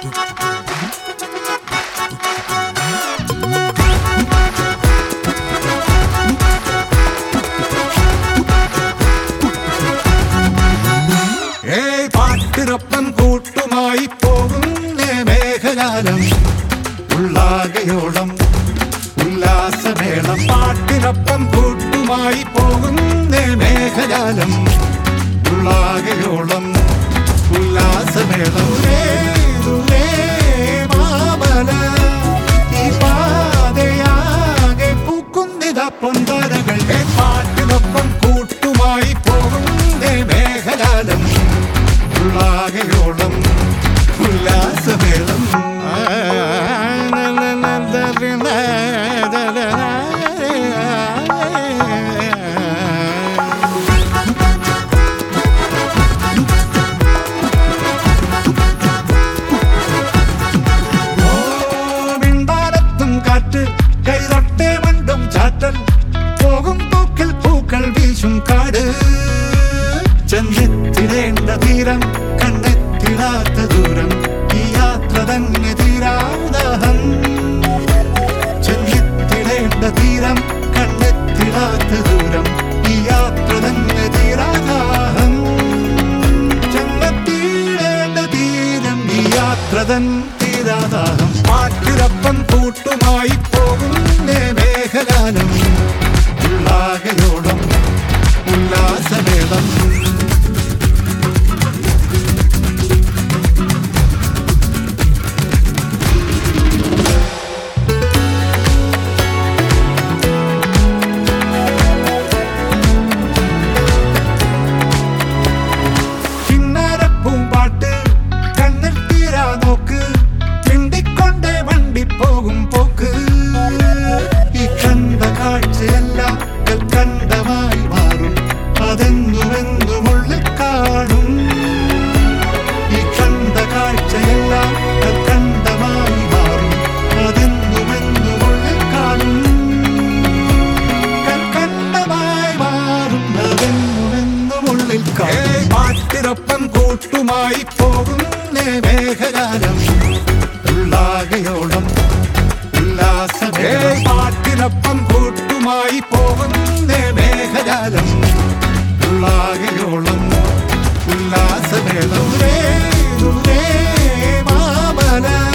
ഏയ് പാട്ടിനൊപ്പം കൂട്ടുമായി പോകുന്നേ മേഘജാലം ഉള്ളാകയോളം ഉല്ലാസമേളം പാട്ടിനൊപ്പം കൂട്ടുമായി പോകുന്നേ മേഘജാലം ഉള്ളാകയോളം ഉല്ലാസമേളം ദൂരെ, ദൂരെ മാമല ഈ പാതയാകെ പൂക്കുന്നിത പൊന്തരകൾ ഏ പാട്ടിനൊപ്പം കൂട്ടുമായി പോകുന്നേ മേഘജാലം ഉള്ളാകയോളം ഉല്ലാസമേളം മിണ്ടാരത്തും കാറ്റ് കൈതൊട്ടേ മണ്ടും ചാറ്റൽ പോകും പൂക്കിൽ പൂക്കൾ വീശും കാട് ചെന്നെത്തിടേണ്ട തീരം കണ്ടെത്തിടാത്ത ദൂരം ഈ യാത്ര തന്നെ തീരാദാഹം ചെന്നെത്തിടേണ്ട തീരം കണ്ടെത്തിടാത്ത ദൂരം ഈ യാത്ര തന്നെ തീരാദാഹം ചെന്നെത്തിടേണ്ട തീരം ഈ യാത്ര തൻ തീരാദാഹം പാട്ടിനൊപ്പം കൂട്ടുമായി പോകുന്നേ മേഘഗാനം ഉള്ളാകയോളം ഉല്ലാസമേളം കിന്നാരപ്പൂമ്പാട്ട് കണ്ണിൽ തീരാ നോക്ക് തിണ്ടിക്കൊണ്ടേ വണ്ടി പോകും പോക്ക് ഈ കണ്ട കാഴ്ചയെല്ലാം കണ്ടമായി മാറും അതെന്നുമെന്നും ഉള്ളിൽ കാണും ഈ കണ്ട കാഴ്ചയെല്ലാം കണ്ടമായി മാറും അതെന്നുമെന്നും ഉള്ളിൽ കാണും കൽക്കണ്ടമായി മാറുന്നതെന്നുമെന്നും ഉള്ളിൽ കാണും പാട്ടിനൊപ്പം കൂട്ടുമായി പോകുന്നേ മേഘകാലം ഉള്ളാകയോളം ഉല്ലാസമേ പാട്ടിനൊപ്പം കൂട്ടുമായി പോകുന്നേ മേഘജാലം ഉള്ളാകയോളം ഉല്ലാസമേളം ദൂരെ ദൂരെ മാമല